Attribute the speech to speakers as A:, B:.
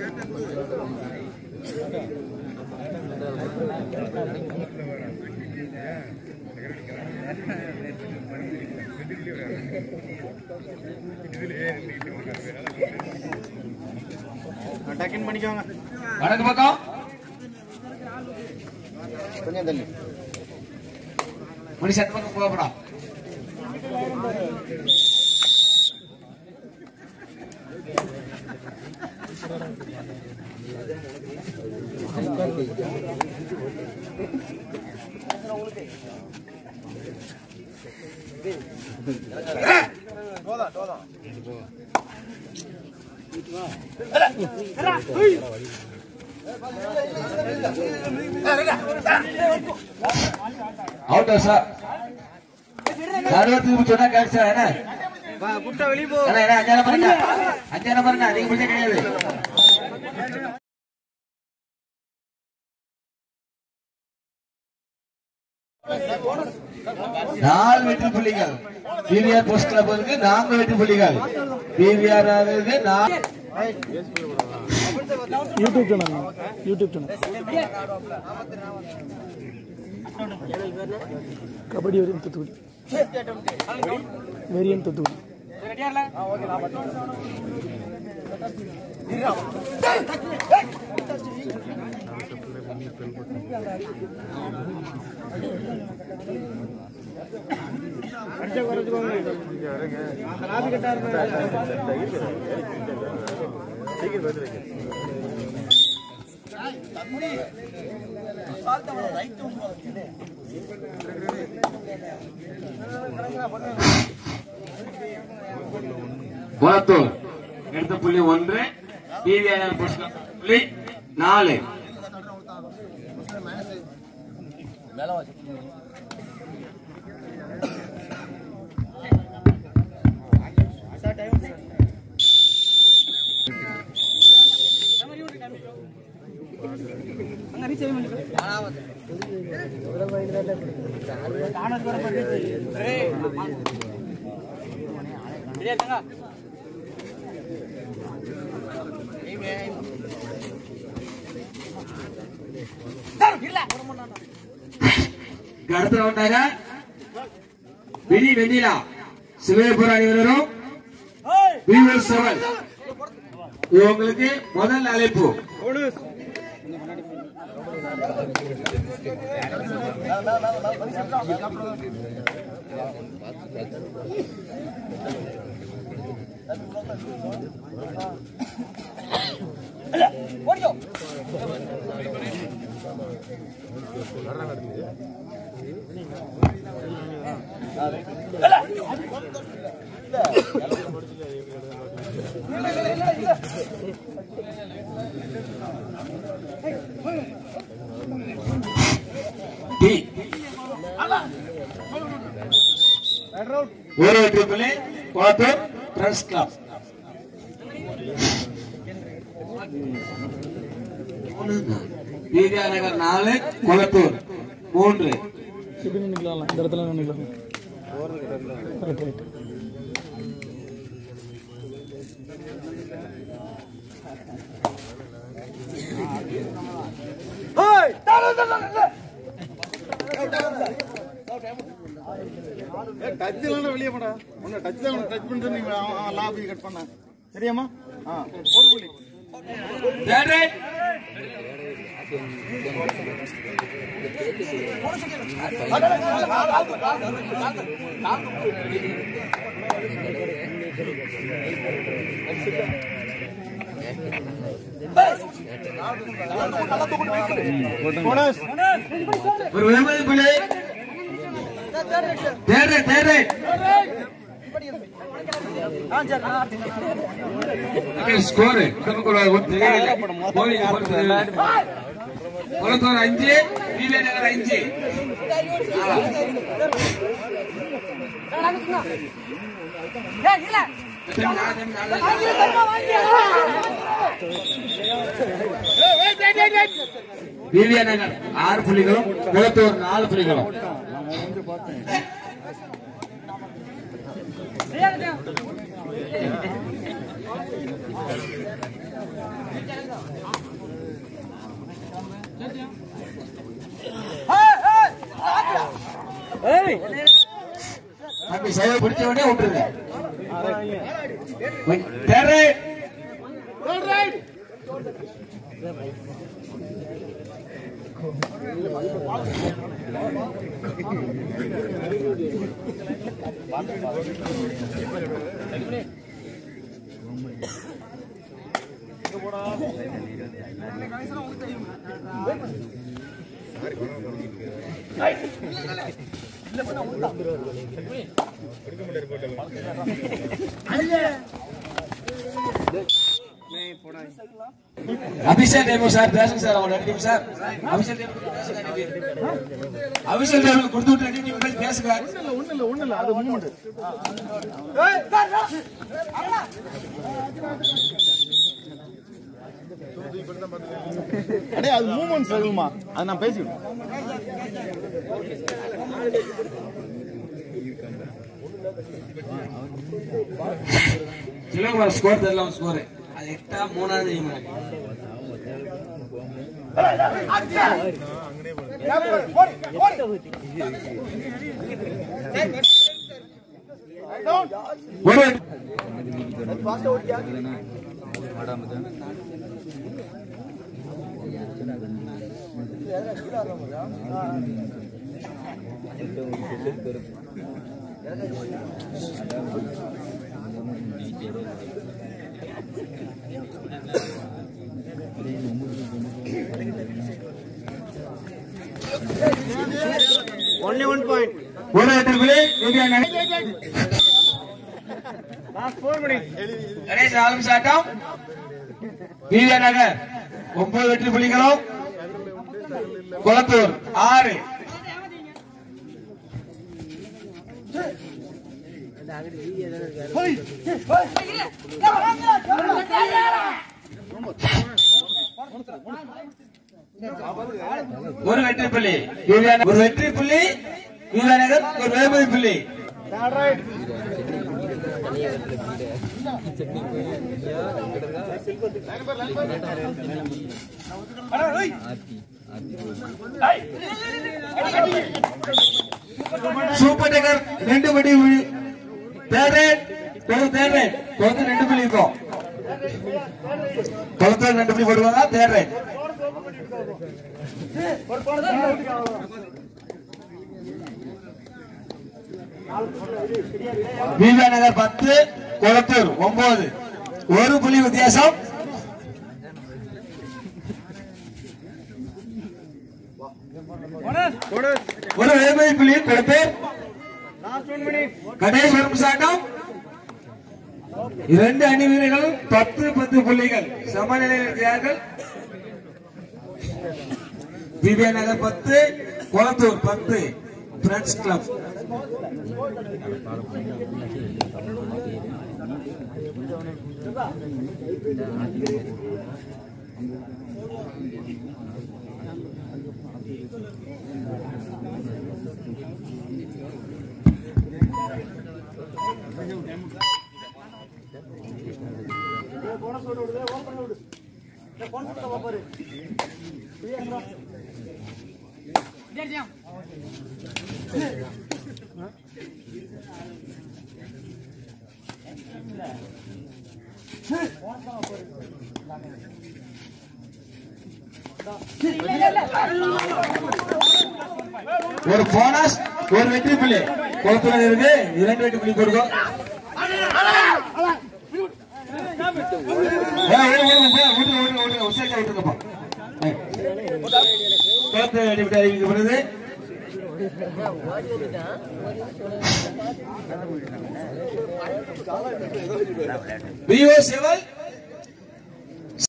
A: டக்குன்னு பண்ணிக்கோங்க
B: வடக்கு பக்கம்
A: கொஞ்சம் தள்ளி
B: மணி சட்ட பக்கம் போகப்படாம் அவுட் சார் நடுவத்துக்கு சொன்னா கேட்டு சார் என்ன
A: குட்டை வெளியே போ
B: அண்ணா, என்ன அஞ்சாயிரம் பாருங்க அஞ்சாயிரம் பாருங்க அதிக பிடிச்ச கிடையாது நாலு வெற்றி புள்ளிகள் பிவிஆர் போஸ்ட் கிளப் இருக்கு நான்கு வெற்றி புள்ளிகள் பிவிஆர் இருக்கு நாலு
C: YouTube channel YouTube channel kabaddi வெறியன் தூத்துக்குடி வெறியன் தூத்துக்குடி
B: குளத்தூர் எடுத்த புள்ளி ஒன்று பிவிஆர் போஸ்ட் கிளப் புள்ளி நாலு அடுத்த ரவுண்டாக வினி வெண்ணிலா சிவயபுரம் அணியினரும் வீவர் செவன் இது உங்களுக்கு முதல் அழைப்பு டி ஒரு வெற்றி புள்ளி குளத்தூர் பிரஸ் கிளப் வித்யா நகர் நாலு குளத்தூர் மூன்று
C: எப்படி நின்றுக்கலாம் இந்த இடத்துல நின்றுக்கலாம் ரைட் ரைட்
A: டச் எல்லாம் வெளியே போடா ஒன்னு டச் தான் டச் பண்ணிட்டு நீங்க லாபி கட் பண்ண சரியாமா ஆ ஒரு புள்ளி
B: Third right.
A: போனஸ்
B: ஒரு விளம்பர பிள்ளை third right third right score Kulathur அஞ்சு விவேநகர் அஞ்சு விவேநகர் ஆறு புள்ளிகளும் குளத்தூர் நாலு புள்ளிகளும் தம்பி சைவ பிடிச்ச உடனே விட்டுருங்க தேர்ரை அபிஷேக் தேவ் சார் பேசுங்க சார் அவங்க ரெண்டு டீம் சார் அபிஷேக் தேவ் பேசுங்க ரெண்டு டீம். அபிஷேக் தேவ் கொடுத்து விட்டு ரெண்டு டீம் பேசி பேசுங்க
A: ஒண்ணு இல்ல ஒண்ணு இல்ல அது மூமெண்ட் அடே அது மூமெண்ட் சொல்லுமா அது நான் பேசிவிட்டேன்
B: சிலோகுமார் ஸ்கோர் தெரியல அவன் ஸ்கோர் அது எட்டா மூணாவது தெரியுமா ஒரு
A: ஒன்லி ஒன் பாயிண்ட்
B: ஒரு வெற்றி புள்ளி India Nagar.
A: Last four minutes
B: Ganesh ஆரம்பிச்ச ஆட்டம் விவியா நகர் ஒன்பது வெற்றி புள்ளிகளும் குளத்தூர் ஆறு ஒரு வெற்றி புள்ளி விவியா நகர். ஒரு வெற்றி புள்ளி விவியா நகர் ஒரு வேபதி புள்ளி சூப்பர் டேக்கர் ரெண்டு படி தேர்ட் ரேட் தேர்ட் ரேட் தொகுத்து ரெண்டு புள்ளி இருக்கும் தொகுத்து ரெண்டு புள்ளி போடுவாங்க தேர்ட் ரேட் விவியா நகர் பத்து குளத்தூர் ஒன்பது ஒரு புள்ளி வித்தியாசம் ஒரு வேலை புள்ளி கொடுத்து
A: லாஸ்ட் ஒன் மினிட்
B: கணேஷ் வரும் இரண்டு அணி வீரர்கள் பத்து பத்து புள்ளிகள் சமநிலையில் இருக்கிறார்கள் விவியா நகர் பத்து குளத்தூர் பத்து பிரெண்ட்ஸ் கிளப் ஒரு போனஸ் ஒரு வெற்றி புள்ளி குளத்தூர் இருக்கு இரண்டு வெற்றி புள்ளி கொடுக்கும் ஏய், விடு, விடு, விடு, விடு, விடு, விடு, உசேக்கா விட்டுருங்கப்பா. ஏய். குளத்தூர் வெற்றி புள்ளி அறிவிக்கப்படுது பிஓ செவல்